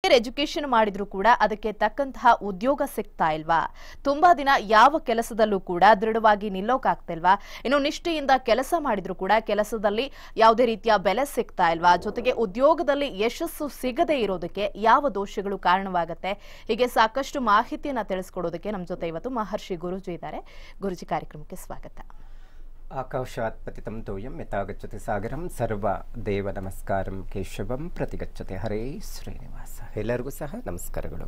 higher education ಮಾಡಿದ್ರು ಕೂಡ ಅದಕ್ಕೆ ತಕ್ಕಂತಹ ಉದ್ಯೋಗ ಸಿಗ್ತಾ ಇಲ್ವಾ ತುಂಬಾ ದಿನ ಯಾವ ಕೆಲಸದಲ್ಲೂ ಕೂಡ ದೃಢವಾಗಿ ನಿಲ್ಲೋಕಾಗ್ತಿಲ್ವಾ ಇನ್ನು ನಿಷ್ಠೆಯಿಂದ ಕೆಲಸ ಮಾಡಿದ್ರು ಕೂಡ ಕೆಲಸದಲ್ಲಿ ಯಾವುದೇ ರೀತಿಯ ಬೆಲೆ ಸಿಗ್ತಾ ಇಲ್ವಾ ಜೊತೆಗೆ ಉದ್ಯೋಗದಲ್ಲಿ ಯಶಸ್ಸು ಸಿಗದೇ ಇರೋದಕ್ಕೆ ಯಾವ ದೋಷಗಳು ಕಾರಣವಾಗುತ್ತೆ ಹೀಗೆ ಸಾಕಷ್ಟು ಮಾಹಿತಿಯನ್ನ ತಿಳಿಸ್ಕೊಡೋದಕ್ಕೆ ನಮ್ಮ ಜೊತೆ ಇವತ್ತು ಮಹರ್ಷಿ ಗುರುಜಿ ಇದ್ದಾರೆ ಗುರುಜಿ ಕಾರ್ಯಕ್ರಮಕ್ಕೆ ಸ್ವಾಗತ ಆಕಾಶಾತ್ ಪತಿತಂ ತೋಯಂ ಯಥಾಗಚ್ಚತೆ ಸಾಗರಂ ಸರ್ವ ದೇವ ನಮಸ್ಕಾರಂ ಕೇಶವಂ ಪ್ರತಿಗಚ್ಚತೆ ಹರೇ ಶ್ರೀನಿವಾಸ ಎಲ್ಲರಿಗೂ ಸಹ ನಮಸ್ಕಾರಗಳು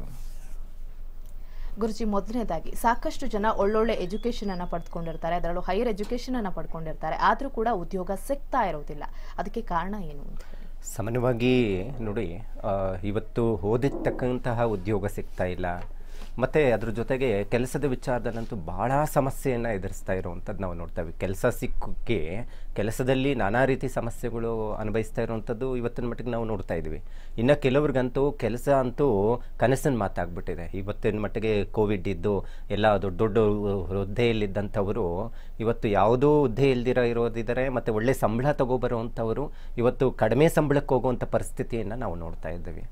ಗುರುಜಿ ಮೊದಲನೇದಾಗಿ ಸಾಕಷ್ಟು ಜನ ಒಳ್ಳೊಳ್ಳೆ ಎಜುಕೇಶನ್ ಅನ್ನ ಪಡೆದುಕೊಂಡಿರ್ತಾರೆ ಅದರಲ್ಲೂ ಹೈಯರ್ ಎಜುಕೇಶನ್ ಅನ್ನ ಪಡ್ಕೊಂಡಿರ್ತಾರೆ ಆದ್ರೂ ಕೂಡ ಉದ್ಯೋಗ ಸಿಗ್ತಾ ಇರೋದಿಲ್ಲ ಅದಕ್ಕೆ ಕಾರಣ ಏನು ಅಂತ ಹೇಳಿ ಸಾಮಾನ್ಯವಾಗಿ ನೋಡಿ ಆ, ಇವತ್ತು ಓದಿರ್ತಕ್ಕಂತಹ ಉದ್ಯೋಗ ಸಿಗ್ತಾ ಇಲ್ಲ ಮತ್ತು ಅದ್ರ ಜೊತೆಗೆ ಕೆಲಸದ ವಿಚಾರದಲ್ಲಂತೂ ಭಾಳ ಸಮಸ್ಯೆಯನ್ನು ಎದುರಿಸ್ತಾ ಇರುವಂಥದ್ದು ನಾವು ನೋಡ್ತೇವೆ ಕೆಲಸ ಸಿಕ್ಕಕ್ಕೆ ಕೆಲಸದಲ್ಲಿ ನಾನಾ ರೀತಿ ಸಮಸ್ಯೆಗಳು ಅನುಭವಿಸ್ತಾ ಇರುವಂಥದ್ದು ಇವತ್ತಿನ ಮಟ್ಟಿಗೆ ನಾವು ನೋಡ್ತಾ ಇದ್ದೀವಿ ಇನ್ನು ಕೆಲವ್ರಿಗಂತೂ ಕೆಲಸ ಅಂತೂ ಕನಸಿನ ಮಾತಾಗ್ಬಿಟ್ಟಿದೆ ಇವತ್ತಿನ ಮಟ್ಟಿಗೆ ಕೋವಿಡ್ ಇದ್ದು ಎಲ್ಲ ದೊಡ್ಡ ದೊಡ್ಡ ಹುದ್ದೆಯಲ್ಲಿದ್ದಂಥವರು ಇವತ್ತು ಯಾವುದೋ ಹುದ್ದೆ ಇಲ್ದಿರೋ ಇರೋದಿದ್ದಾರೆ ಮತ್ತು ಒಳ್ಳೆ ಸಂಬಳ ತಗೋಬರುವಂಥವರು ಇವತ್ತು ಕಡಿಮೆ ಸಂಬಳಕ್ಕೆ ಹೋಗುವಂಥ ಪರಿಸ್ಥಿತಿಯನ್ನು ನಾವು ನೋಡ್ತಾ ಇದ್ದೀವಿ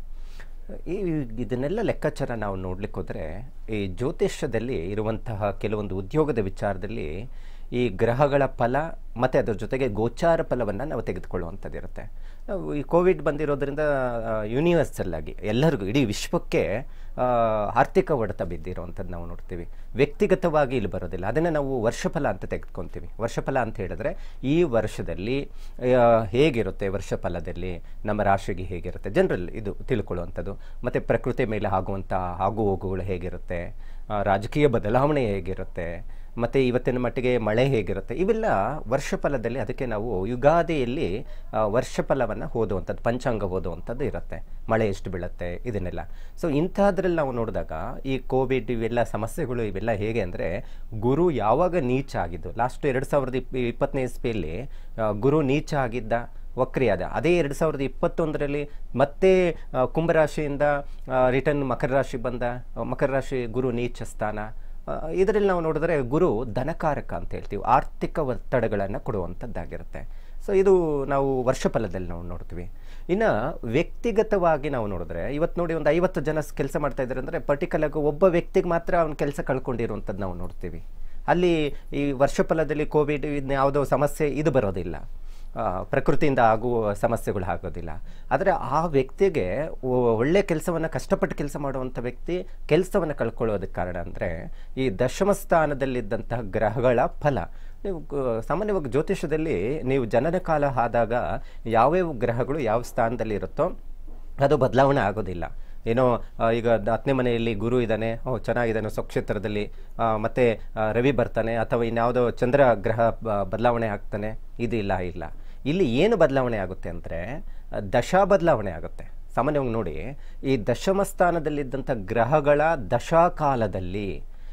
ಈ ಇದನ್ನೆಲ್ಲ ಲೆಕ್ಕಾಚಾರ ನಾವು ನೋಡ್ಲಿಕ್ಕೆ ಹೋದರೆ ಈ ಜ್ಯೋತಿಷ್ಯದಲ್ಲಿ ಇರುವಂತಹ ಕೆಲವೊಂದು ಉದ್ಯೋಗದ ವಿಚಾರದಲ್ಲಿ ಈ ಗ್ರಹಗಳ ಫಲ ಮತ್ತು ಅದರ ಜೊತೆಗೆ ಗೋಚಾರ ಫಲವನ್ನು ನಾವು ತೆಗೆದುಕೊಳ್ಳುವಂಥದ್ದು ಇರುತ್ತೆ ನಾವು ಈ ಕೋವಿಡ್ ಬಂದಿರೋದ್ರಿಂದ ಯೂನಿವರ್ಸಲ್ ಆಗಿ ಎಲ್ಲರಿಗೂ ಇಡೀ ವಿಶ್ವಕ್ಕೆ ಆ, ಆರ್ಥಿಕ ಹೊಡೆತ ಬಿದ್ದಿರುವಂಥದ್ದು ನಾವು ನೋಡ್ತೀವಿ ವ್ಯಕ್ತಿಗತವಾಗಿ ಇಲ್ಲಿ ಬರೋದಿಲ್ಲ ಅದನ್ನು ನಾವು ವರ್ಷಫಲ ಅಂತ ತೆಗೆದುಕೊತೀವಿ ವರ್ಷಫಲ ಅಂತ ಹೇಳಿದ್ರೆ ಈ ವರ್ಷದಲ್ಲಿ ಆ, ಹೇಗಿರುತ್ತೆ ವರ್ಷಫಲದಲ್ಲಿ ನಮ್ಮ ರಾಶಿಗೆ ಹೇಗಿರುತ್ತೆ ಜನರಲ್ ಇದು ತಿಳ್ಕೊಳ್ಳುವಂಥದ್ದು ಮತ್ತು ಪ್ರಕೃತಿ ಮೇಲೆ ಆಗುವಂಥ ಆಗು ಹೋಗುಗಳು ಹೇಗಿರುತ್ತೆ ಆ, ರಾಜಕೀಯ ಬದಲಾವಣೆ ಹೇಗಿರುತ್ತೆ ಮತ್ತು ಇವತ್ತಿನ ಮಟ್ಟಿಗೆ ಮಳೆ ಹೇಗಿರುತ್ತೆ ಇವೆಲ್ಲ ವರ್ಷಫಲದಲ್ಲಿ ಅದಕ್ಕೆ ನಾವು ಯುಗಾದಿಯಲ್ಲಿ ಆ, ವರ್ಷಫಲವನ್ನು ಓದುವಂಥದ್ದು ಪಂಚಾಂಗ ಓದುವಂಥದ್ದು ಇರುತ್ತೆ ಮಳೆ ಎಷ್ಟು ಬೀಳುತ್ತೆ ಇದನ್ನೆಲ್ಲ ಸೊ ಇಂಥದ್ರಲ್ಲಿ ನಾವು ನೋಡಿದಾಗ ಈ ಕೋವಿಡ್ ಇವೆಲ್ಲ ಸಮಸ್ಯೆಗಳು ಇವೆಲ್ಲ ಹೇಗೆ ಅಂದರೆ ಗುರು ಯಾವಾಗ ನೀಚ ಆಗಿದ್ದು ಲಾಸ್ಟ್ ಎರಡು ಸಾವಿರದ ಇಪ್ ಇಪ್ಪತ್ತನೇ ಇಸ್ವಿಯಲ್ಲಿ ಆ, ಗುರು ನೀಚ ಆಗಿದ್ದ ವಕ್ರಿಯಾದ ಅದೇ ಎರಡು ಸಾವಿರದ ಇಪ್ಪತ್ತೊಂದರಲ್ಲಿ ಮತ್ತೆ ಆ, ಕುಂಭರಾಶಿಯಿಂದ ರಿಟರ್ನ್ ಮಕರ ರಾಶಿ ಬಂದ ಆ, ಮಕರ ರಾಶಿ ಗುರು ನೀಚ ಸ್ಥಾನ ಇದರಲ್ಲಿ ನಾವು ನೋಡಿದ್ರೆ ಗುರು ಧನಕಾರಕ ಅಂತ ಹೇಳ್ತೀವಿ ಆರ್ಥಿಕ ಒತ್ತಡಗಳನ್ನು ಕೊಡುವಂಥದ್ದಾಗಿರುತ್ತೆ ಸೊ ಇದು ನಾವು ವರ್ಷಫಲದಲ್ಲಿ ನಾವು ನೋಡ್ತೀವಿ ಇನ್ನು ವ್ಯಕ್ತಿಗತವಾಗಿ ನಾವು ನೋಡಿದ್ರೆ ಇವತ್ತು ನೋಡಿ ಒಂದು ಐವತ್ತು ಜನ ಕೆಲಸ ಮಾಡ್ತಾ ಇದ್ದಾರೆ ಅಂದರೆ ಪರ್ಟಿಕ್ಯುಲರ್ ಒಬ್ಬ ವ್ಯಕ್ತಿಗೆ ಮಾತ್ರ ಅವ್ನ ಕೆಲಸ ಕಳ್ಕೊಂಡಿರುವಂಥದ್ದು ನಾವು ನೋಡ್ತೀವಿ ಅಲ್ಲಿ ಈ ವರ್ಷಫಲದಲ್ಲಿ ಕೋವಿಡ್ ಇದನ್ನ ಯಾವುದೋ ಸಮಸ್ಯೆ ಇದು ಬರೋದಿಲ್ಲ ಆ, ಪ್ರಕೃತಿಯಿಂದ ಆಗುವ ಸಮಸ್ಯೆಗಳು ಆಗೋದಿಲ್ಲ ಆದರೆ ಆ ವ್ಯಕ್ತಿಗೆ ಒ- ಒಳ್ಳೆ ಕೆಲಸವನ್ನು ಕಷ್ಟಪಟ್ಟು ಕೆಲಸ ಮಾಡುವಂಥ ವ್ಯಕ್ತಿ ಕೆಲಸವನ್ನು ಕಳ್ಕೊಳ್ಳೋದಕ್ಕೆ ಕಾರಣ ಅಂದರೆ ಈ ದಶಮ ಸ್ಥಾನದಲ್ಲಿದ್ದಂತಹ ಗ್ರಹಗಳ ಫಲ ನೀವು ಗ- ಸಾಮಾನ್ಯವಾಗಿ ಜ್ಯೋತಿಷದಲ್ಲಿ ನೀವು ಜನನ ಕಾಲ ಆದಾಗ ಯಾವ್ಯಾವ ಗ್ರಹಗಳು ಯಾವ ಸ್ಥಾನದಲ್ಲಿ ಇರುತ್ತೋ ಅದು ಬದಲಾವಣೆ ಆಗೋದಿಲ್ಲ ಏನೋ ಆ, ಈಗ ದ- ಹತ್ತನೇ ಮನೆಯಲ್ಲಿ ಗುರು ಇದ್ದಾನೆ ಓ ಚೆನ್ನಾಗಿದ್ದಾನೆ ಸ್ವಕ್ಷೇತ್ರದಲ್ಲಿ ಆ, ಮತ್ತೆ ಆ, ರವಿ ಬರ್ತಾನೆ ಅಥವಾ ಇನ್ಯಾವುದೋ ಚಂದ್ರ ಗ್ರಹ ಬ- ಬದಲಾವಣೆ ಆಗ್ತಾನೆ ಇದು ಇಲ್ಲ ಇಲ್ಲ ಇಲ್ಲಿ ಏನು ಬದಲಾವಣೆ ಆಗುತ್ತೆ ಅಂದರೆ ದಶಾ ಬದಲಾವಣೆ ಆಗುತ್ತೆ ಸಾಮಾನ್ಯವಾಗಿ ನೋಡಿ ಈ ದಶಮ ಸ್ಥಾನದಲ್ಲಿದ್ದಂಥ ಗ್ರಹಗಳ ದಶಾಕಾಲದಲ್ಲಿ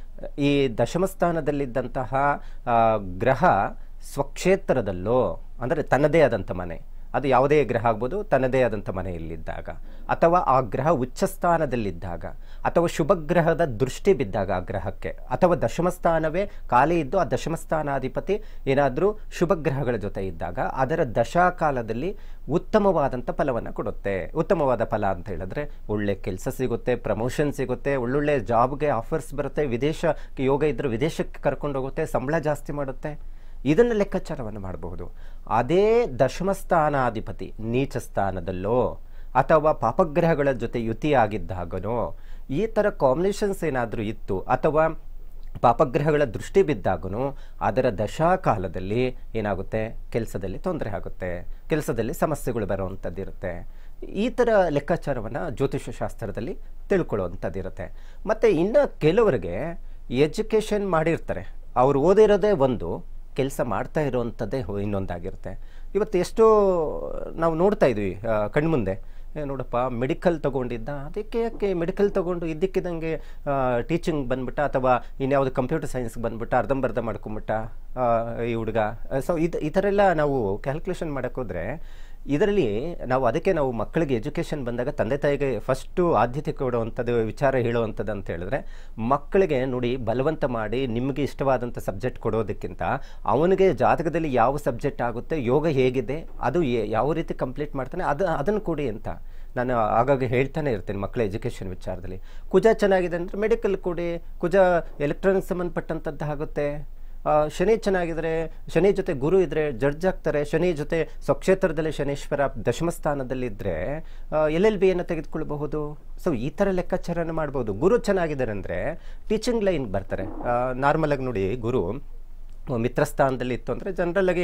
ಈ ದಶಮ ಸ್ಥಾನದಲ್ಲಿದ್ದಂತಹ ಆ, ಗ್ರಹ ಸ್ವಕ್ಷೇತ್ರದಲ್ಲೋ ಅಂದರೆ ತನ್ನದೇ ಆದಂಥ ಮನೆ ಅದು ಯಾವುದೇ ಗ್ರಹ ಆಗ್ಬೋದು ತನ್ನದೇ ಆದಂಥ ಮನೆಯಲ್ಲಿದ್ದಾಗ ಅಥವಾ ಆ ಗ್ರಹ ಉಚ್ಚ ಸ್ಥಾನದಲ್ಲಿದ್ದಾಗ ಅಥವಾ ಶುಭ ಗ್ರಹದ ದೃಷ್ಟಿ ಬಿದ್ದಾಗ ಆ ಗ್ರಹಕ್ಕೆ ಅಥವಾ ದಶಮ ಸ್ಥಾನವೇ ಖಾಲಿ ಇದ್ದು ಆ ದಶಮ ಸ್ಥಾನಾಧಿಪತಿ ಏನಾದರೂ ಶುಭ ಗ್ರಹಗಳ ಜೊತೆ ಇದ್ದಾಗ ಅದರ ದಶಾಕಾಲದಲ್ಲಿ ಉತ್ತಮವಾದಂಥ ಫಲವನ್ನು ಕೊಡುತ್ತೆ ಉತ್ತಮವಾದ ಫಲ ಅಂತ ಹೇಳಿದ್ರೆ ಒಳ್ಳೆ ಕೆಲಸ ಸಿಗುತ್ತೆ ಪ್ರಮೋಷನ್ ಸಿಗುತ್ತೆ ಒಳ್ಳೊಳ್ಳೆ ಜಾಬ್ಗೆ ಆಫರ್ಸ್ ಬರುತ್ತೆ ವಿದೇಶ ಯೋಗ ಇದ್ದರೆ ವಿದೇಶಕ್ಕೆ ಕರ್ಕೊಂಡು ಹೋಗುತ್ತೆ ಸಂಬಳ ಜಾಸ್ತಿ ಮಾಡುತ್ತೆ ಇದನ್ನು ಲೆಕ್ಕಾಚಾರವನ್ನು ಮಾಡಬಹುದು ಅದೇ ದಶಮ ಸ್ಥಾನಾಧಿಪತಿ ನೀಚ ಸ್ಥಾನದಲ್ಲೋ ಅಥವಾ ಪಾಪಗ್ರಹಗಳ ಜೊತೆ ಯುತಿಯಾಗಿದ್ದಾಗನೋ ಈ ಥರ ಕಾಂಬಿನೇಷನ್ಸ್ ಏನಾದರೂ ಇತ್ತು ಅಥವಾ ಪಾಪಗ್ರಹಗಳ ದೃಷ್ಟಿ ಬಿದ್ದಾಗೂ ಅದರ ದಶಾಕಾಲದಲ್ಲಿ ಏನಾಗುತ್ತೆ ಕೆಲಸದಲ್ಲಿ ತೊಂದರೆ ಆಗುತ್ತೆ ಕೆಲಸದಲ್ಲಿ ಸಮಸ್ಯೆಗಳು ಬರುವಂಥದ್ದಿರುತ್ತೆ ಈ ಥರ ಲೆಕ್ಕಾಚಾರವನ್ನು ಜ್ಯೋತಿಷ್ಯ ಶಾಸ್ತ್ರದಲ್ಲಿ ತಿಳ್ಕೊಳ್ಳುವಂಥದ್ದಿರುತ್ತೆ ಮತ್ತು ಇನ್ನು ಕೆಲವರಿಗೆ ಎಜುಕೇಷನ್ ಮಾಡಿರ್ತಾರೆ ಅವ್ರು ಓದಿರೋದೇ ಒಂದು ಕೆಲಸ ಮಾಡ್ತಾ ಇರುವಂಥದ್ದೇ ಹೊ- ಇನ್ನೊಂದಾಗಿರುತ್ತೆ ಇವತ್ತು ಎಷ್ಟೋ ನಾವು ನೋಡ್ತಾ ಇದ್ವಿ ಆ, ಕಣ್ಮುಂದೆ ಏ ನೋಡಪ್ಪ ಮೆಡಿಕಲ್ ತಗೊಂಡಿದ್ದ ಅದಕ್ಕೆ ಯಾಕೆ ಮೆಡಿಕಲ್ ತಗೊಂಡು ಇದ್ದಕ್ಕಿದ್ದಂಗೆ ಟೀಚಿಂಗ್ ಬಂದ್ಬಿಟ್ಟ ಅಥವಾ ಇನ್ಯಾವುದು ಕಂಪ್ಯೂಟರ್ ಸೈನ್ಸ್ಗೆ ಬಂದ್ಬಿಟ್ಟ ಅರ್ಧಂಬರ್ಧ ಮಾಡ್ಕೊಂಬಿಟ್ಟ ಆ, ಈ ಹುಡುಗ ಸೊ ಇದು ಈ ಥರ ಎಲ್ಲ ನಾವು ಕ್ಯಾಲ್ಕುಲೇಷನ್ ಮಾಡೋಕ್ಕೋದ್ರೆ ಇದರಲ್ಲಿ ನಾವು ಅದಕ್ಕೆ ನಾವು ಮಕ್ಕಳಿಗೆ ಎಜುಕೇಷನ್ ಬಂದಾಗ ತಂದೆ ತಾಯಿಗೆ ಫಸ್ಟು ಆದ್ಯತೆ ಕೊಡುವಂಥದ್ದು ವಿಚಾರ ಹೇಳುವಂಥದ್ದು ಅಂತ ಹೇಳಿದ್ರೆ ಮಕ್ಕಳಿಗೆ ನೋಡಿ ಬಲವಂತ ಮಾಡಿ ನಿಮಗೆ ಇಷ್ಟವಾದಂಥ ಸಬ್ಜೆಕ್ಟ್ ಕೊಡೋದಕ್ಕಿಂತ ಅವನಿಗೆ ಜಾತಕದಲ್ಲಿ ಯಾವ ಸಬ್ಜೆಕ್ಟ್ ಆಗುತ್ತೆ ಯೋಗ ಹೇಗಿದೆ ಅದು ಏ- ಯಾವ ರೀತಿ ಕಂಪ್ಲೀಟ್ ಮಾಡ್ತಾನೆ ಅದು ಅದನ್ನು ಕೊಡಿ ಅಂತ ನಾನು ಆಗಾಗ ಹೇಳ್ತಾನೆ ಇರ್ತೇನೆ ಮಕ್ಕಳ ಎಜುಕೇಷನ್ ವಿಚಾರದಲ್ಲಿ ಕುಜ ಚೆನ್ನಾಗಿದೆ ಅಂದರೆ ಮೆಡಿಕಲ್ ಕೊಡಿ ಕುಜ ಎಲೆಕ್ಟ್ರಾನಿಕ್ಸ್ ಸಂಬಂಧಪಟ್ಟಂಥದ್ದು ಆಗುತ್ತೆ ಆ, ಶನಿ ಚೆನ್ನಾಗಿದ್ರೆ ಶನಿ ಜೊತೆ ಗುರು ಇದ್ರೆ ಜಡ್ಜ್ ಆಗ್ತಾರೆ ಶನಿ ಜೊತೆ ಸ್ವಕ್ಷೇತ್ರದಲ್ಲಿ ಶನೀಶ್ವರ ದಶಮ ಸ್ಥಾನದಲ್ಲಿದ್ದರೆ ಎಲ್ ಎಲ್ ಬಿಯನ್ನು ತೆಗೆದುಕೊಳ್ಬಹುದು ಸೊ ಈ ಥರ ಲೆಕ್ಕಾಚಾರನ ಮಾಡ್ಬೋದು ಗುರು ಚೆನ್ನಾಗಿದ್ದಾರೆ ಅಂದರೆ ಟೀಚಿಂಗ್ ಲೈನ್ ಬರ್ತಾರೆ ನಾರ್ಮಲ್ ಆಗಿ ನೋಡಿ ಗುರು ಮಿತ್ರ ಸ್ಥಾನದಲ್ಲಿ ಇತ್ತು ಅಂದರೆ ಜನರಲ್ಲಾಗಿ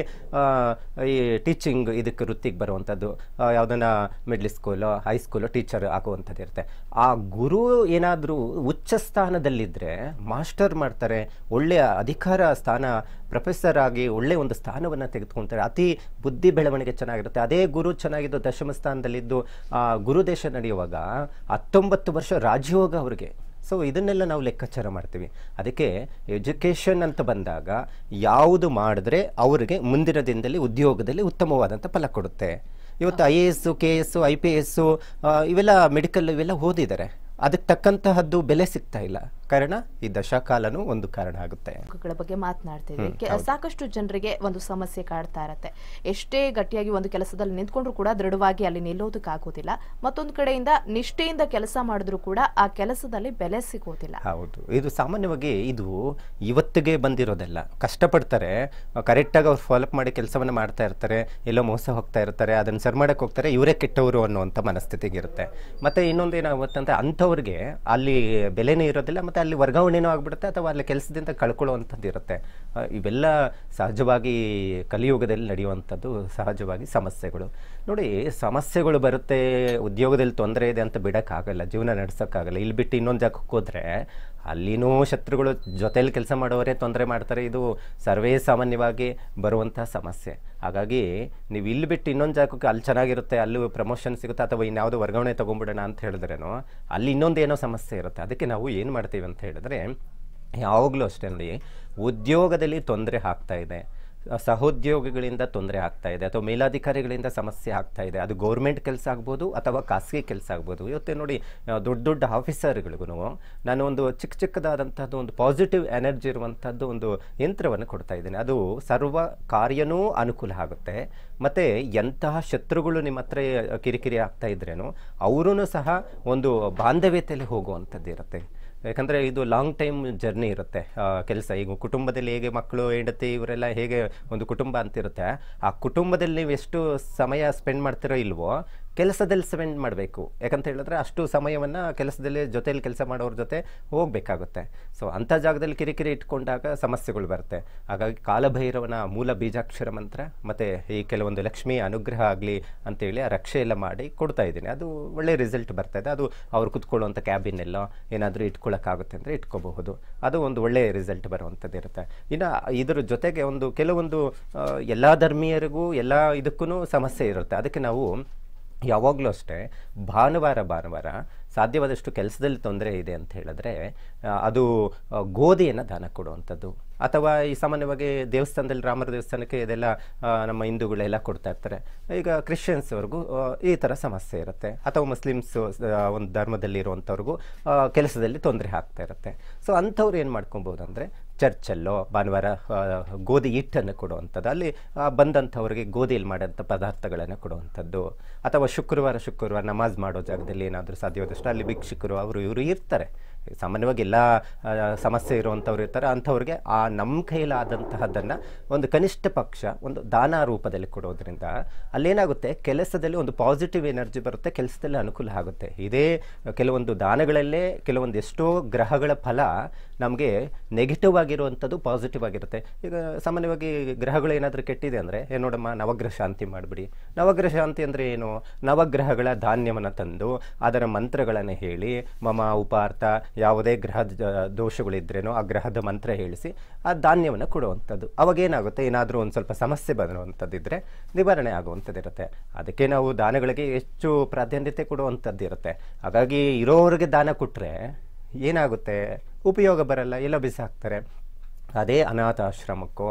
ಈ ಟೀಚಿಂಗ್ ಇದಕ್ಕೆ ವೃತ್ತಿಗೆ ಬರುವಂಥದ್ದು ಆ, ಯಾವುದನ್ನ ಮಿಡ್ಲ್ ಸ್ಕೂಲು ಹೈಸ್ಕೂಲು ಟೀಚರ್ ಆಗುವಂಥದ್ದು ಇರುತ್ತೆ ಆ ಗುರು ಏನಾದರೂ ಉಚ್ಚ ಸ್ಥಾನದಲ್ಲಿದ್ದರೆ ಮಾಸ್ಟರ್ ಮಾಡ್ತಾರೆ ಒಳ್ಳೆಯ ಅಧಿಕಾರ ಸ್ಥಾನ ಪ್ರೊಫೆಸರ್ ಆಗಿ ಒಳ್ಳೆಯ ಒಂದು ಸ್ಥಾನವನ್ನು ತೆಗೆದುಕೊಳ್ತಾರೆ ಅತಿ ಬುದ್ಧಿ ಬೆಳವಣಿಗೆ ಚೆನ್ನಾಗಿರುತ್ತೆ ಅದೇ ಗುರು ಚೆನ್ನಾಗಿದ್ದು ದಶಮ ಸ್ಥಾನದಲ್ಲಿದ್ದು ಆ ಗುರುದೇಶ ನಡೆಯುವಾಗ ಹತ್ತೊಂಬತ್ತು ವರ್ಷ ರಾಜಯೋಗ ಅವರಿಗೆ ಸೊ ಇದನ್ನೆಲ್ಲ ನಾವು ಲೆಕ್ಕಾಚಾರ ಮಾಡ್ತೀವಿ ಅದಕ್ಕೆ ಎಜುಕೇಷನ್ ಅಂತ ಬಂದಾಗ ಯಾವುದು ಮಾಡಿದ್ರೆ ಅವರಿಗೆ ಮುಂದಿನ ದಿನದಲ್ಲಿ ಉದ್ಯೋಗದಲ್ಲಿ ಉತ್ತಮವಾದಂಥ ಫಲ ಕೊಡುತ್ತೆ ಇವತ್ತು I A S K S I P S ಇವೆಲ್ಲ ಮೆಡಿಕಲ್ ಇವೆಲ್ಲ ಓದಿದ್ದಾರೆ ಅದಕ್ಕೆ ತಕ್ಕಂತಹದ್ದು ಬೆಲೆ ಸಿಗ್ತಾ ಇಲ್ಲ ಕಾರಣ ಈ ದಶಾಕಾಲನೂ ಒಂದು ಕಾರಣ ಆಗುತ್ತೆ ಗಳ ಬಗ್ಗೆ ಮಾತನಾಡ್ತಿದ್ವಿ ಕೆ- ಸಾಕಷ್ಟು ಜನರಿಗೆ ಒಂದು ಸಮಸ್ಯೆ ಕಾಡ್ತಾ ಇರತ್ತೆ ಎಷ್ಟೇ ಗಟ್ಟಿಯಾಗಿ ಒಂದು ಕೆಲಸದಲ್ಲಿ ನಿಂತ್ಕೊಂಡ್ರು ಕೂಡ ದೃಢವಾಗಿ ಅಲ್ಲಿ ನಿಲ್ಲೋದಕ್ಕಾಗೋದಿಲ್ಲ ಮತ್ತೊಂದು ಕಡೆಯಿಂದ ನಿಷ್ಠೆಯಿಂದ ಕೆಲಸ ಮಾಡಿದ್ರು ಕೂಡ ಆ ಕೆಲಸದಲ್ಲಿ ಬೆಲೆ ಸಿಗೋದಿಲ್ಲ ಹೌದು ಇದು ಸಾಮಾನ್ಯವಾಗಿ ಇದು ಇವತ್ತಿಗೆ ಬಂದಿರೋದಲ್ಲ ಕಷ್ಟಪಡ್ತಾರೆ ಕರೆಕ್ಟಾಗಿ ಅವ್ರು ಫಾಲೋಅಪ್ ಮಾಡಿ ಕೆಲಸವನ್ನು ಮಾಡ್ತಾ ಇರ್ತಾರೆ ಎಲ್ಲೋ ಮೋಸ ಹೋಗ್ತಾ ಇರ್ತಾರೆ ಅದನ್ನು ಸರಿ ಮಾಡಕ್ಕೆ ಹೋಗ್ತಾರೆ ಇವರೇ ಕೆಟ್ಟವರು ಅನ್ನುವಂಥ ಮನಸ್ಥಿತಿಗೆ ಇರುತ್ತೆ ಮತ್ತು ಇನ್ನೊಂದು ಏನಾಗುತ್ತಂದ್ರೆ ಅಂಥವ್ರಿಗೆ ಅಲ್ಲಿ ಬೆಲೆನೇ ಇರೋದಿಲ್ಲ ಮತ್ತು ಅಲ್ಲಿ ವರ್ಗಾವಣೆನೂ ಆಗ್ಬಿಡುತ್ತೆ ಅಥವಾ ಅಲ್ಲಿ ಕೆಲಸದಿಂದ ಕಳ್ಕೊಳ್ಳುವಂಥದ್ದು ಇರುತ್ತೆ ಆ, ಇವೆಲ್ಲ ಸಹಜವಾಗಿ ಕಲಿಯುಗದಲ್ಲಿ ನಡೆಯುವಂಥದ್ದು ಸಹಜವಾಗಿ ಸಮಸ್ಯೆಗಳು ನೋಡಿ ಸಮಸ್ಯೆಗಳು ಬರುತ್ತೆ ಉದ್ಯೋಗದಲ್ಲಿ ತೊಂದರೆ ಇದೆ ಅಂತ ಬಿಡೋಕ್ಕಾಗಲ್ಲ ಜೀವನ ನಡೆಸೋಕ್ಕಾಗಲ್ಲ ಇಲ್ಲಿ ಬಿಟ್ಟು ಇನ್ನೊಂದು ಜಾಗಕ್ಕೆ ಹೋದರೆ ಅಲ್ಲಿನೂ ಶತ್ರುಗಳು ಜೊತೆಯಲ್ಲಿ ಕೆಲಸ ಮಾಡೋವರೇ ತೊಂದರೆ ಮಾಡ್ತಾರೆ ಇದು ಸರ್ವೇ ಸಾಮಾನ್ಯವಾಗಿ ಬರುವಂಥ ಸಮಸ್ಯೆ ಹಾಗಾಗಿ ನೀವು ಇಲ್ಲಿ ಬಿಟ್ಟು ಇನ್ನೊಂದು ಜಾಗಕ್ಕೆ ಅಲ್ಲಿ ಚೆನ್ನಾಗಿರುತ್ತೆ ಅಲ್ಲಿ ಪ್ರಮೋಷನ್ ಸಿಗುತ್ತೆ ಅಥವಾ ಇನ್ಯಾವುದೋ ವರ್ಗಾವಣೆ ತೊಗೊಂಬಿಡೋಣ ಅಂತ ಹೇಳಿದ್ರೇನೋ ಅಲ್ಲಿ ಇನ್ನೊಂದು ಏನೋ ಸಮಸ್ಯೆ ಇರುತ್ತೆ ಅದಕ್ಕೆ ನಾವು ಏನು ಮಾಡ್ತೀವಿ ಅಂತ ಹೇಳಿದ್ರೆ ಯಾವಾಗಲೂ ಅಷ್ಟೇ ನೋಡಿ ಉದ್ಯೋಗದಲ್ಲಿ ತೊಂದರೆ ಆಗ್ತಾ ಇದೆ ಸಹೋದ್ಯೋಗಿಗಳಿಂದ ತೊಂದರೆ ಆಗ್ತಾ ಇದೆ ಅಥವಾ ಮೇಲಾಧಿಕಾರಿಗಳಿಂದ ಸಮಸ್ಯೆ ಆಗ್ತಾ ಇದೆ ಅದು ಗೌರ್ಮೆಂಟ್ ಕೆಲಸ ಆಗ್ಬೋದು ಅಥವಾ ಖಾಸಗಿ ಕೆಲಸ ಆಗ್ಬೋದು ಇವತ್ತೇ ನೋಡಿ ಆ, ದೊಡ್ಡ ದೊಡ್ಡ ಆಫೀಸರ್ಗಳಿಗೂ ನಾನು ಒಂದು ಚಿಕ್ಕ ಚಿಕ್ಕದಾದಂಥದ್ದು ಒಂದು ಪಾಸಿಟಿವ್ ಎನರ್ಜಿ ಇರುವಂಥದ್ದು ಒಂದು ಯಂತ್ರವನ್ನು ಕೊಡ್ತಾ ಇದ್ದೇನೆ ಅದು ಸರ್ವ ಕಾರ್ಯನೂ ಅನುಕೂಲ ಆಗುತ್ತೆ ಮತ್ತು ಎಂತಹ ಶತ್ರುಗಳು ನಿಮ್ಮ ಹತ್ರ ಕಿರಿಕಿರಿ ಆಗ್ತಾ ಇದ್ರೇನು ಅವರೂ ಸಹ ಒಂದು ಬಾಂಧವ್ಯತೆಯಲ್ಲಿ ಹೋಗುವಂಥದ್ದು ಇರುತ್ತೆ ಯಾಕಂದರೆ ಇದು ಲಾಂಗ್ ಟೈಮ್ ಜರ್ನಿ ಇರುತ್ತೆ ಕೆಲಸ ಈಗ ಕುಟುಂಬದಲ್ಲಿ ಹೇಗೆ ಮಕ್ಕಳು ಹೆಂಡತಿ ಇವರೆಲ್ಲ ಹೇಗೆ ಒಂದು ಕುಟುಂಬ ಅಂತಿರುತ್ತೆ ಆ ಕುಟುಂಬದಲ್ಲಿ ನೀವು ಎಷ್ಟು ಸಮಯ ಸ್ಪೆಂಡ್ ಮಾಡ್ತಿರೋ ಇಲ್ವೋ ಕೆಲಸದಲ್ಲಿ ಸ್ಪೆಂಡ್ ಮಾಡಬೇಕು ಯಾಕಂತ ಹೇಳಿದ್ರೆ ಅಷ್ಟು ಸಮಯವನ್ನು ಕೆಲಸದಲ್ಲಿ ಜೊತೆಯಲ್ಲಿ ಕೆಲಸ ಮಾಡೋರ ಜೊತೆ ಹೋಗಬೇಕಾಗುತ್ತೆ ಸೊ ಅಂಥ ಜಾಗದಲ್ಲಿ ಕಿರಿಕಿರಿ ಇಟ್ಕೊಂಡಾಗ ಸಮಸ್ಯೆಗಳು ಬರುತ್ತೆ ಹಾಗಾಗಿ ಕಾಲಭೈರವನ ಮೂಲ ಬೀಜಾಕ್ಷರ ಮಂತ್ರ ಮತ್ತು ಈ ಕೆಲವೊಂದು ಲಕ್ಷ್ಮಿ ಅನುಗ್ರಹ ಆಗಲಿ ಅಂತೇಳಿ ಆ ರಕ್ಷೆ ಎಲ್ಲ ಮಾಡಿ ಕೊಡ್ತಾ ಇದ್ದೀನಿ ಅದು ಒಳ್ಳೆ ರಿಸಲ್ಟ್ ಬರ್ತಾ ಇದೆ ಅದು ಅವ್ರು ಕುತ್ಕೊಳ್ಳುವಂಥ ಕ್ಯಾಬಿನೆಲ್ಲೋ ಏನಾದರೂ ಇಟ್ಕೊಳ್ಳೋಕ್ಕಾಗುತ್ತೆ ಅಂದರೆ ಇಟ್ಕೋಬಹುದು ಅದು ಒಂದು ಒಳ್ಳೆಯ ರಿಸಲ್ಟ್ ಬರುವಂಥದ್ದು ಇರುತ್ತೆ ಇನ್ನು ಇದ್ರ ಜೊತೆಗೆ ಒಂದು ಕೆಲವೊಂದು ಎಲ್ಲ ಧರ್ಮೀಯರಿಗೂ ಎಲ್ಲ ಇದಕ್ಕೂ ಸಮಸ್ಯೆ ಇರುತ್ತೆ ಅದಕ್ಕೆ ನಾವು ಯಾವಾಗಲೂ ಅಷ್ಟೇ ಭಾನುವಾರ ಭಾನುವಾರ ಸಾಧ್ಯವಾದಷ್ಟು ಕೆಲಸದಲ್ಲಿ ತೊಂದರೆ ಇದೆ ಅಂತ ಹೇಳಿದ್ರೆ ಆ, ಅದು ಆ, ಗೋಧಿಯನ್ನು ದಾನ ಕೊಡುವಂಥದ್ದು ಅಥವಾ ಈ ಸಾಮಾನ್ಯವಾಗಿ ದೇವಸ್ಥಾನದಲ್ಲಿ ರಾಮರ ದೇವಸ್ಥಾನಕ್ಕೆ ಇದೆಲ್ಲ ಆ, ನಮ್ಮ ಹಿಂದೂಗಳೆಲ್ಲ ಕೊಡ್ತಾ ಇರ್ತಾರೆ ಈಗ ಕ್ರಿಶ್ಚಿಯನ್ಸ್ವರೆಗೂ ಈ ಥರ ಸಮಸ್ಯೆ ಇರುತ್ತೆ ಅಥವಾ ಮುಸ್ಲಿಮ್ಸ್ ಒಂದು ಧರ್ಮದಲ್ಲಿ ಇರುವಂಥವ್ರಿಗೂ ಆ, ಕೆಲಸದಲ್ಲಿ ತೊಂದರೆ ಆಗ್ತಾ ಇರುತ್ತೆ ಸೊ ಅಂಥವ್ರು ಏನು ಮಾಡ್ಕೊಬೋದು ಅಂದರೆ ಚರ್ಚಲ್ಲೋ ಭಾನುವಾರ ಆ, ಗೋಧಿ ಹಿಟ್ಟನ್ನು ಕೊಡುವಂಥದ್ದು ಅಲ್ಲಿ ಆ, ಬಂದಂಥವ್ರಿಗೆ ಗೋಧಿಯಲ್ಲಿ ಮಾಡೋಂಥ ಪದಾರ್ಥಗಳನ್ನು ಕೊಡುವಂಥದ್ದು ಅಥವಾ ಶುಕ್ರವಾರ ಶುಕ್ರವಾರ ನಮಾಜ್ ಮಾಡೋ ಜಾಗದಲ್ಲಿ ಏನಾದರೂ ಸಾಧ್ಯವಾದಷ್ಟು ಅಲ್ಲಿ ಭಿಕ್ಷುಕರು ಅವರು ಇವರು ಇರ್ತಾರೆ ಸಾಮಾನ್ಯವಾಗಿ ಎಲ್ಲ ಆ, ಸಮಸ್ಯೆ ಇರುವಂಥವ್ರು ಇರ್ತಾರೆ ಅಂಥವ್ರಿಗೆ ಆ ನಮ್ಮ ಕೈಲಾದಂತಹದ್ದನ್ನು ಒಂದು ಕನಿಷ್ಠ ಪಕ್ಷ ಒಂದು ದಾನ ರೂಪದಲ್ಲಿ ಕೊಡೋದ್ರಿಂದ ಅಲ್ಲೇನಾಗುತ್ತೆ ಕೆಲಸದಲ್ಲಿ ಒಂದು ಪಾಸಿಟಿವ್ ಎನರ್ಜಿ ಬರುತ್ತೆ ಕೆಲಸದಲ್ಲಿ ಅನುಕೂಲ ಆಗುತ್ತೆ ಇದೇ ಕೆಲವೊಂದು ದಾನಗಳಲ್ಲೇ ಕೆಲವೊಂದು ಎಷ್ಟೋ ಗ್ರಹಗಳ ಫಲ ನಮಗೆ ನೆಗೆಟಿವ್ ಆಗಿರುವಂಥದ್ದು ಪಾಸಿಟಿವ್ ಆಗಿರುತ್ತೆ ಈಗ ಸಾಮಾನ್ಯವಾಗಿ ಗ್ರಹಗಳು ಏನಾದರೂ ಕೆಟ್ಟಿದೆ ಅಂದರೆ ಏ ನೋಡಮ್ಮ ನವಗ್ರಹ ಶಾಂತಿ ಮಾಡಿಬಿಡಿ ನವಗ್ರಹ ಶಾಂತಿ ಅಂದರೆ ಏನು ನವಗ್ರಹಗಳ ಧಾನ್ಯವನ್ನು ತಂದು ಅದರ ಮಂತ್ರಗಳನ್ನು ಹೇಳಿ ಮಮ ಉಪಾರ್ಥ ಯಾವುದೇ ಗ್ರಹ ದೋಷಗಳಿದ್ರೇನೋ ಆ ಗ್ರಹದ ಮಂತ್ರ ಹೇಳಿಸಿ ಆ ಧಾನ್ಯವನ್ನು ಕೊಡುವಂಥದ್ದು ಅವಾಗ ಏನಾಗುತ್ತೆ ಏನಾದರೂ ಒಂದು ಸ್ವಲ್ಪ ಸಮಸ್ಯೆ ಬರುವಂಥದ್ದಿದ್ರೆ ನಿವಾರಣೆ ಆಗುವಂಥದ್ದು ಇರುತ್ತೆ ಅದಕ್ಕೆ ನಾವು ದಾನಗಳಿಗೆ ಹೆಚ್ಚು ಪ್ರಾಧಾನ್ಯತೆ ಕೊಡುವಂಥದ್ದು ಇರುತ್ತೆ ಹಾಗಾಗಿ ಇರೋರಿಗೆ ದಾನ ಕೊಟ್ಟರೆ ಏನಾಗುತ್ತೆ ಉಪಯೋಗ ಬರಲ್ಲ ಎಲ್ಲ ಬಿಸಾಕ್ತಾರೆ ಅದೇ ಅನಾಥಾಶ್ರಮಕ್ಕೋ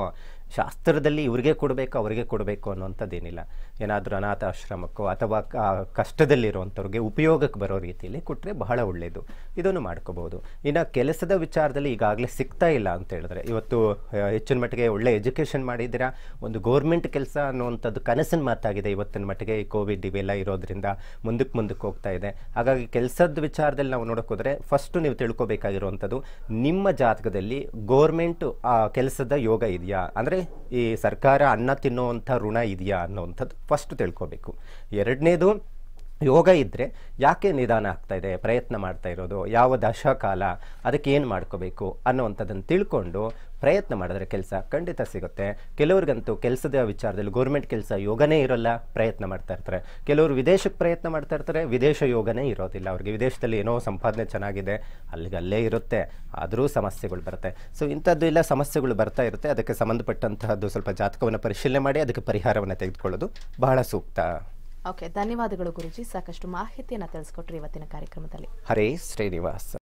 ಶಾಸ್ತ್ರದಲ್ಲಿ ಇವ್ರಿಗೆ ಕೊಡಬೇಕು ಅವರಿಗೆ ಕೊಡಬೇಕು ಅನ್ನುವಂಥದ್ದೇನಿಲ್ಲ ಏನಾದರೂ ಅನಾಥಾಶ್ರಮಕ್ಕೋ ಅಥವಾ ಕ- ಕಷ್ಟದಲ್ಲಿರುವಂಥವ್ರಿಗೆ ಉಪಯೋಗಕ್ಕೆ ಬರೋ ರೀತಿಯಲ್ಲಿ ಕೊಟ್ಟರೆ ಬಹಳ ಒಳ್ಳೆಯದು ಇದನ್ನು ಮಾಡ್ಕೋಬಹುದು ಇನ್ನು ಕೆಲಸದ ವಿಚಾರದಲ್ಲಿ ಈಗಾಗಲೇ ಸಿಗ್ತಾ ಇಲ್ಲ ಅಂತ ಹೇಳಿದ್ರೆ ಇವತ್ತು ಆ, ಹೆಚ್ಚಿನ ಮಟ್ಟಿಗೆ ಒಳ್ಳೆ ಎಜುಕೇಷನ್ ಮಾಡಿದ್ದೀರಾ ಒಂದು ಗೋರ್ಮೆಂಟ್ ಕೆಲಸ ಅನ್ನುವಂಥದ್ದು ಕನಸಿನ ಮಾತಾಗಿದೆ ಇವತ್ತಿನ ಮಟ್ಟಿಗೆ ಈ ಕೋವಿಡ್ ಇವೆಲ್ಲ ಇರೋದ್ರಿಂದ ಮುಂದಕ್ಕೆ ಮುಂದಕ್ಕೆ ಹೋಗ್ತಾ ಇದೆ ಹಾಗಾಗಿ ಕೆಲಸದ ವಿಚಾರದಲ್ಲಿ ನಾವು ನೋಡೋಕೆ ಹೋದರೆ ಫಸ್ಟು ನೀವು ತಿಳ್ಕೊಬೇಕಾಗಿರುವಂಥದ್ದು ನಿಮ್ಮ ಜಾತಕದಲ್ಲಿ ಗೋರ್ಮೆಂಟ್ ಕೆಲಸದ ಯೋಗ ಇದೆಯಾ ಅಂದರೆ ಈ ಸರ್ಕಾರ ಅನ್ನ ತಿನ್ನುವಂಥ ಋಣ ಇದೆಯಾ ಅನ್ನುವಂಥದ್ದು ಫಸ್ಟ್ ತಿಳ್ಕೊಬೇಕು ಎರಡನೇದು ಯೋಗ ಇದ್ದರೆ ಯಾಕೆ ನಿಧಾನ ಆಗ್ತಾ ಇದೆ ಪ್ರಯತ್ನ ಮಾಡ್ತಾ ಇರೋದು ಯಾವ ದಶಕಾಲ ಅದಕ್ಕೆ ಏನು ಮಾಡ್ಕೋಬೇಕು ಅನ್ನುವಂಥದ್ದನ್ನು ತಿಳ್ಕೊಂಡು ಪ್ರಯತ್ನ ಮಾಡಿದ್ರೆ ಕೆಲಸ ಖಂಡಿತ ಸಿಗುತ್ತೆ ಕೆಲವ್ರಿಗಂತೂ ಕೆಲಸದ ವಿಚಾರದಲ್ಲಿ ಗೌರ್ಮೆಂಟ್ ಕೆಲಸ ಯೋಗನೇ ಇರೋಲ್ಲ ಪ್ರಯತ್ನ ಮಾಡ್ತಾ ಇರ್ತಾರೆ ಕೆಲವರು ವಿದೇಶಕ್ಕೆ ಪ್ರಯತ್ನ ಮಾಡ್ತಾ ಇರ್ತಾರೆ ವಿದೇಶ ಯೋಗನೇ ಇರೋದಿಲ್ಲ ಅವ್ರಿಗೆ ವಿದೇಶದಲ್ಲಿ ಏನೋ ಸಂಪಾದನೆ ಚೆನ್ನಾಗಿದೆ ಅಲ್ಲಿಗೆ ಅಲ್ಲೇ ಇರುತ್ತೆ ಆದರೂ ಸಮಸ್ಯೆಗಳು ಬರುತ್ತೆ ಸೊ ಇಂಥದ್ದು ಎಲ್ಲ ಸಮಸ್ಯೆಗಳು ಬರ್ತಾ ಇರುತ್ತೆ ಅದಕ್ಕೆ ಸಂಬಂಧಪಟ್ಟಂತಹದ್ದು ಸ್ವಲ್ಪ ಜಾತಕವನ್ನು ಪರಿಶೀಲನೆ ಮಾಡಿ ಅದಕ್ಕೆ ಪರಿಹಾರವನ್ನು ತೆಗೆದುಕೊಳ್ಳೋದು ಬಹಳ ಸೂಕ್ತ ಓಕೆ ಧನ್ಯವಾದಗಳು ಗುರುಜಿ ಸಾಕಷ್ಟು ಮಾಹಿತಿಯನ್ನ ತಿಳಿಸ್ಕೊಟ್ರಿ ಇವತ್ತಿನ ಕಾರ್ಯಕ್ರಮದಲ್ಲಿ ಹರೇ ಶ್ರೀನಿವಾಸ್